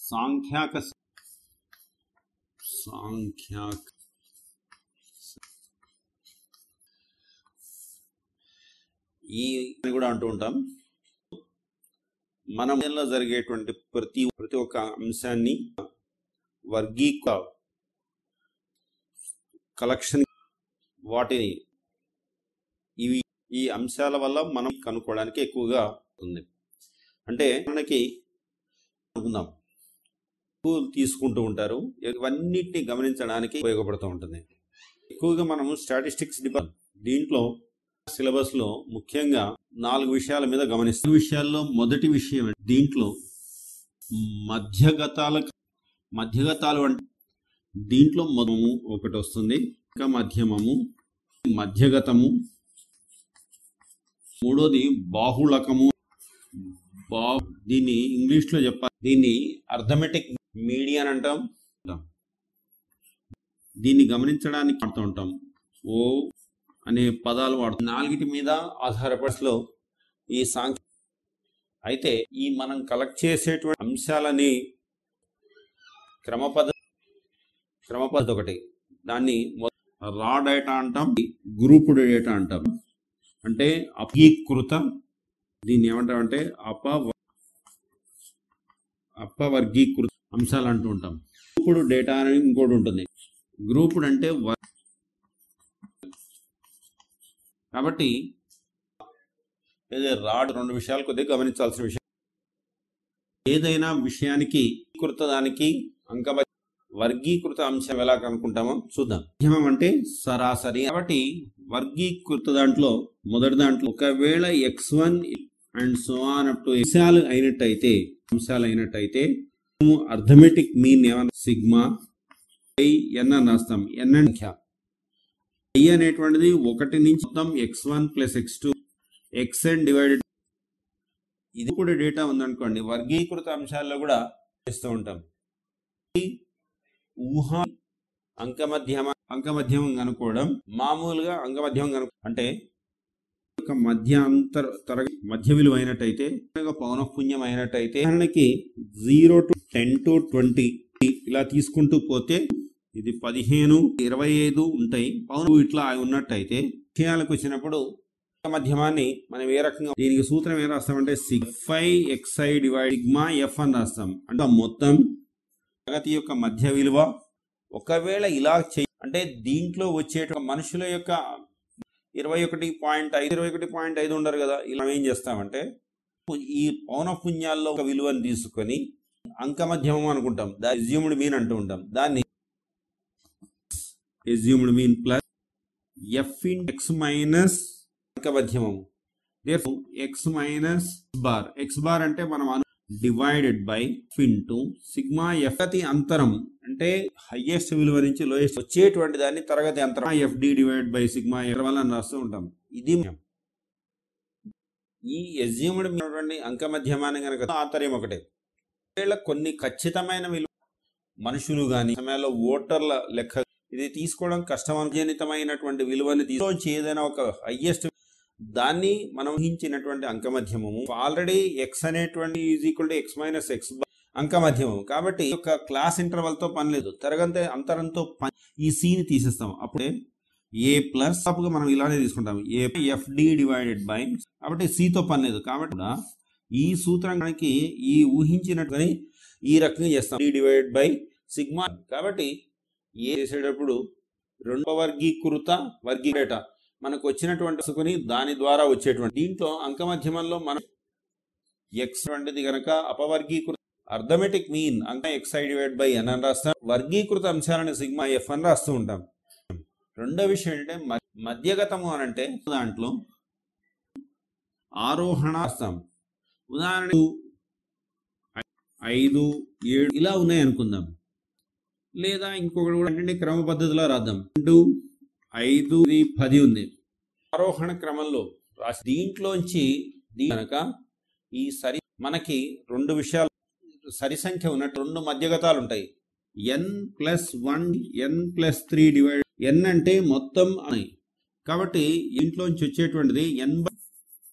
సాంఖ్యాక సాంఖ్యాక ఈ అని కూడా అంటూ ఉంటాం మనం లో జరిగేటువంటి ప్రతి ప్రతి ఒక్క అంశాన్ని వర్గీక కలెక్షన్ వాటిని ఇవి ఈ అంశాల వల్ల మనం కనుక్కోవడానికి ఎక్కువగా ఉంది అంటే మనకి అనుకుందాం ఎక్కువ తీసుకుంటూ ఉంటారు ఇవన్నిటిని గమనించడానికి ఉపయోగపడుతూ ఉంటుంది ఎక్కువగా మనము స్టాటిస్టిక్స్ డిపార్ట్మెంట్ దీంట్లో సిలబస్ లో ముఖ్యంగా నాలుగు విషయాల మీద గమనిస్తాం ఈ విషయాల్లో మొదటి విషయం దీంట్లో మధ్యగతాల మధ్యగతాలు అంటే దీంట్లో మొదము ఒకటి వస్తుంది ఇంకా మధ్యమము మధ్యగతము మూడోది బాహుళకము బా దీన్ని ఇంగ్లీష్ లో చెప్పాలి దీన్ని అర్థమెటిక్ మీడియా అని అంటాం దీన్ని గమనించడానికి వాడుతూ ఉంటాం ఓ అనే పదాలు వాడుతాం నాలుగిటి మీద ఆధారపడిలో ఈ సాంఖ్య అయితే ఈ మనం కలెక్ట్ చేసేటువంటి అంశాలని క్రమపద్ధ క్రమపద్ధతి ఒకటి దాన్ని రా డేటా అంటాం గ్రూప్డ్ డేటా అంటాం అంటే అపీకృత దీన్ని ఏమంటామంటే అప అపవర్గీకృత అంశాలు అంటూ ఉంటాం గ్రూపుడు డేటా అని ఇంకోటి ఉంటుంది గ్రూపుడు అంటే వ- కాబట్టి ఇది రాడ్ రెండు విషయాలు కొద్దిగా గమనించాల్సిన విషయం ఏదైనా విషయానికి కృత దానికి అంక వర్గీకృత అంశం ఎలా కనుక్కుంటామో చూద్దాం మధ్యమం అంటే సరాసరి కాబట్టి వర్గీకృత దాంట్లో మొదటి దాంట్లో ఒకవేళ x one and so on up to అంశాలు అయినట్టయితే అంశాలు అయినట్టయితే అర్థమెటిక్ మీన్ ఏమన్నా సిగ్మా ఐ ఎన్ అని రాస్తాం ఎన్ సంఖ్య ఐ అనేటువంటిది ఒకటి నుంచి మొత్తం x one plus x two x n divided ఇది కూడా డేటా ఉందనుకోండి వర్గీకృత అంశాల్లో కూడా చేస్తూ ఉంటాం ఈ ఊహ అంకమధ్యమ అంకమధ్యమం కనుక్కోవడం మామూలుగా అంకమధ్యమం కను అంటే ఒక మధ్య అంతర తరగతి మధ్య విలువ అయినట్టయితే పౌనఃపుణ్యం అయినట్టయితే ఉదాహరణకి zero to ten to twenty ఇలా తీసుకుంటూ పోతే ఇది పదిహేను ఇరవై ఐదు ఉంటాయి పౌను ఇట్లా ఉన్నట్టయితే విషయాలకు వచ్చినప్పుడు మధ్యమాన్ని మనం ఏ రకంగా దీనికి సూత్రం ఏం రాస్తామంటే సిగ్ఫై ఎక్స్ఐ డివైడ్ సిగ్మా ఎఫ్ అని రాస్తాం అంటే ఆ మొత్తం తరగతి యొక్క మధ్య విలువ ఒకవేళ ఇలా చెయ్యి అంటే దీంట్లో వచ్చే మనుషుల యొక్క ఇరవై ఒకటి పాయింట్ ఐదు ఇరవై ఒకటి పాయింట్ ఐదు ఉండరు కదా ఇలా ఏం చేస్తామంటే ఈ పౌనఃపుణ్యాల్లో ఒక విలువను తీసుకొని అంకమధ్యమం అనుకుంటాం దాని ఎజ్యూమ్డ్ మీన్ అంటూ ఉంటాం దాన్ని assumed mean plus f in x minus అంకమధ్యమము x minus bar x bar అంటే మనం divided by into sigma f తరగతి అంతరం అంటే హైయెస్ట్ విలువ నుంచి లోయెస్ట్ వచ్చేటువంటి దాన్ని తరగతి అంతరం f d divide by sigma f వల్ల రాస్తూ ఉంటాం ఇది ఈ ఎజ్యూమ్డ్ ఉన్నటువంటి అంక మధ్యమాన్ని కనుక ఆంతర్యం ఒకటే ఒకవేళ కొన్ని ఖచ్చితమైన విలువ మనుషులు కానీ సమయంలో ఓటర్ల లెక్క ఇది తీసుకోవడం కష్టమజనితమైనటువంటి విలువని తీసుకొచ్చి ఏదైనా ఒక హైయెస్ట్ దాన్ని మనం ఊహించినటువంటి అంకమధ్యమము ఆల్రెడీ ఎక్స్ అనేటువంటి is equal to x minus x అంకమధ్యమం కాబట్టి ఒక క్లాస్ ఇంటర్వల్ తో పని లేదు తరగతి అంతరంతో పని ఈ సి ని తీసేస్తాం అప్పుడే ఏ ప్లస్ గా మనం ఇలానే తీసుకుంటాం ఏ ఎఫ్డి డివైడెడ్ బై కాబట్టి C తో పని లేదు కాబట్టి కూడా ఈ సూత్రానికి ఈ ఊహించినట్టుగాని ఈ రకంగా చేస్తాం డి డివైడెడ్ బై సిగ్మా కాబట్టి ఏ చేసేటప్పుడు రెండవ వర్గీకృత వర్గీకరట మనకు వచ్చినటువంటి సుకుని దాని ద్వారా వచ్చేటువంటి దీంట్లో అంకమధ్యమంలో మనం ఎక్స్ వంటిది గనక అపవర్గీకృత అర్థమెటిక్ మీన్ అంక x i divide by n అని రాస్తాం వర్గీకృత అంశాలను సిగ్మా ఎఫ్ అని రాస్తూ ఉంటాం రెండో విషయం ఏంటంటే మ- మధ్యగతము అని అంటే దాంట్లో ఆరోహణ రాస్తాం ఉదాహరణకు ఐదు ఏడు ఇలా ఉన్నాయి అనుకుందాం లేదా ఇంకొకటి కూడా ఏంటంటే క్రమ పద్ధతిలో రాద్దాం రెండు ఐదు ఇది పది ఉంది ఆరోహణ క్రమంలో రాసి దీంట్లోంచి దీ కనుక ఈ సరి మనకి రెండు విషయాలు సరి సంఖ్య ఉన్నట్టు రెండు మధ్యగతాలు ఉంటాయి n plus one n plus three divide n అంటే మొత్తం అని కాబట్టి ఇంట్లోంచి వచ్చేటువంటిది ఎన్ బై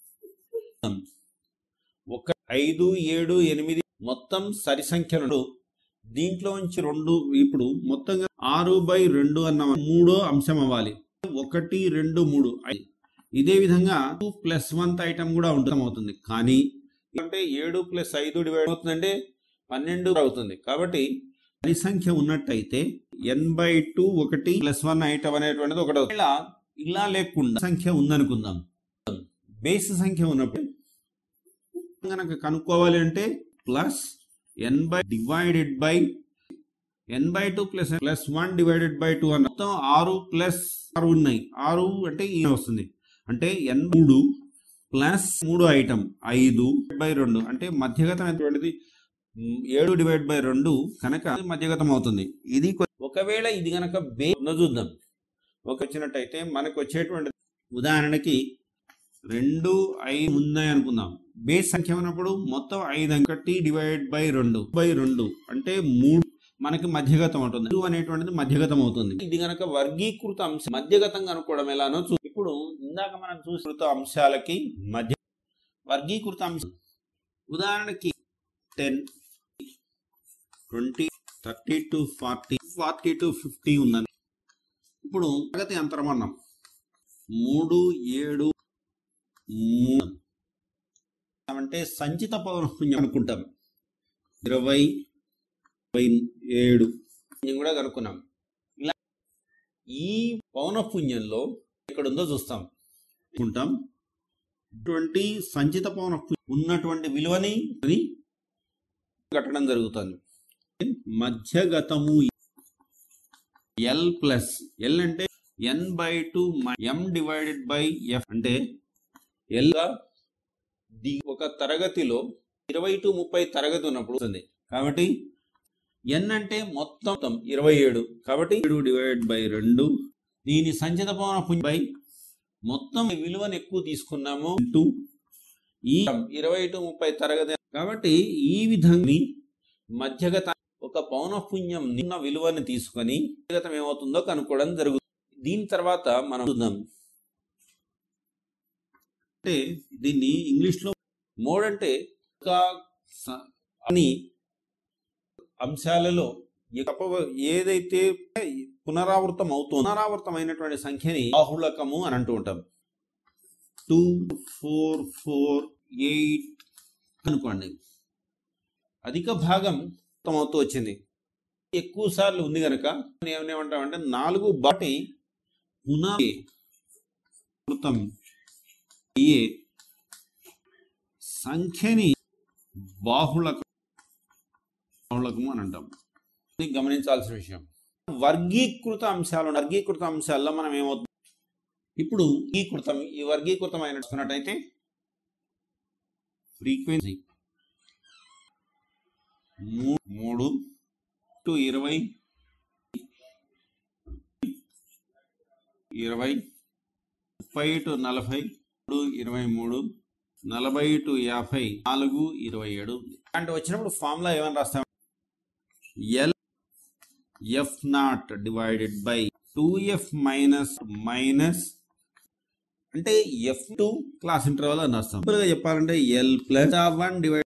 ఒక ఐదు ఏడు ఎనిమిది మొత్తం సరి సంఖ్యలు దీంట్లో నుంచి రెండు ఇప్పుడు మొత్తంగా ఆరు బై రెండు అన్న మూడో అంశం అవ్వాలి ఒకటి రెండు మూడు ఐ- ఇదే విధంగా టూ ప్లస్ వన్ ఐటమ్ కూడా ఉంటుంది అవుతుంది కానీ అంటే ఏడు ప్లస్ ఐదు డివైడ్ అవుతుందంటే పన్నెండు అవుతుంది కాబట్టి పది సంఖ్య ఉన్నట్టయితే ఎన్ బై టూ ఒకటి ప్లస్ వన్ ఐటమ్ అనేటువంటిది ఒకటి అవుతుంది ఇలా ఇలా లేకుండా సంఖ్య ఉందనుకుందాం బేస్ సంఖ్య ఉన్నప్పుడు కనుక కనుక్కోవాలి అంటే plus n by divided by n by two plus plus one divided by two అన్న మొత్తం ఆరు ప్లస్ ఆరు ఉన్నాయి ఆరు అంటే ఈ వస్తుంది అంటే ఎన్ మూడు ప్లస్ మూడు ఐటమ్ ఐదు బై రెండు అంటే మధ్యగతం ఎంతటువంటిది మ్, ఏడు డివైడ్ బై రెండు కనుక మధ్యగతం అవుతుంది ఇది కొ- ఒకవేళ ఇది కనుక బే ఉన్నది చూద్దాం ఒక వచ్చినట్టయితే మనకు వచ్చేటువంటి ఉదాహరణకి రెండు ఐదు ఉన్నాయి అనుకుందాం బేస్ సంఖ్య ఉన్నప్పుడు మొత్తం ఐదు ఒకటి డివైడ్ బై రెండు బై రెండు అంటే మూడు మనకి మధ్యగతం అవుతుంది రెండు అనేటువంటిది మధ్యగతం అవుతుంది ఇది గనక వర్గీకృత అంశం మధ్యగతం కనుక్కోవడం ఎలానో చూ ఇప్పుడు ఇందాక మనం చూసిన అంశాలకి మధ్య వర్గీకృత అంశం ఉదాహరణకి ten twenty thirty to forty forty to fifty ఉందని ఇప్పుడు తరగతి అంతరం అన్నాం మూడు ఏడు మూడు అంటే సంచిత పౌనఃపుణ్యం అనుకుంటాం ఇరవై ఇరవై ఏడు పుణ్యం కూడా కనుక్కున్నాం ఇలా ఈ పౌనఃపుణ్యంలో ఎక్కడ ఉందో చూస్తాం అనుకుంటాం ఇటువంటి సంచిత పౌనఃపుణ్యం ఉన్నటువంటి విలువని అని కట్టడం జరుగుతుంది మధ్యగతము ఎల్ ప్లస్ ఎల్ అంటే n by two m divided by f అంటే ఎల్ గా ది ఒక తరగతిలో ఇరవై టు ముప్పై తరగతి ఉన్నప్పుడు వస్తుంది కాబట్టి ఎన్ అంటే మొత్తం ఇరవై ఏడు కాబట్టి ఏడు డివైడ్ బై రెండు దీని సంచిత పౌన బై మొత్తం విలువను ఎక్కువ తీసుకున్నాము ఇంటూ ఈ ఇరవై టు ముప్పై తరగతి కాబట్టి ఈ విధంగా మధ్యగత ఒక పౌనఃపుణ్యం నిన్న విలువని తీసుకొని మధ్యగతం ఏమవుతుందో కనుక్కోవడం జరుగుతుంది దీని తర్వాత మనం చూద్దాం అంటే దీన్ని ఇంగ్లీష్ లో మోడ్ అంటే ఒక స- అని అంశాలలో ఈ కప్ప- ఏదైతే పునరావృతం అవుతుందో పునరావృతమైనటువంటి సంఖ్యని బాహుళకము అని అంటూ ఉంటాం టూ ఫోర్ ఫోర్ ఎయిట్ అనుకోండి అధిక భాగం అవుతూ వచ్చింది ఎక్కువ సార్లు ఉంది కనుక ఏమేమంటామంటే నాలుగు బాటి పునరావృతం అయ్యే సంఖ్యని బాహుళకం బాహుళకము అని అంటాం ఇది గమనించాల్సిన విషయం వర్గీకృత అంశాలు వర్గీకృత అంశాల్లో మనం ఏమవుతుంది ఇప్పుడు ఈ కృతం ఈ వర్గీకృతమైనట్టున్నట్టయితే ఫ్రీక్వెన్సీ మూ- మూడు టు ఇరవై ఇరవై ముప్పై టు నలభై మూడు ఇరవై మూడు నలభై టు యాభై నాలుగు ఇరవై ఏడు అంటే వచ్చినప్పుడు ఫార్ములా ఏమని రాస్తాం l f naught divided by two f minus minus అంటే ఎఫ్ టూ క్లాస్ ఇంటర్వల్ అని రాస్తాం సింపుల్ గా చెప్పాలంటే ఎల్ ప్లస్ వన్ డివైడ్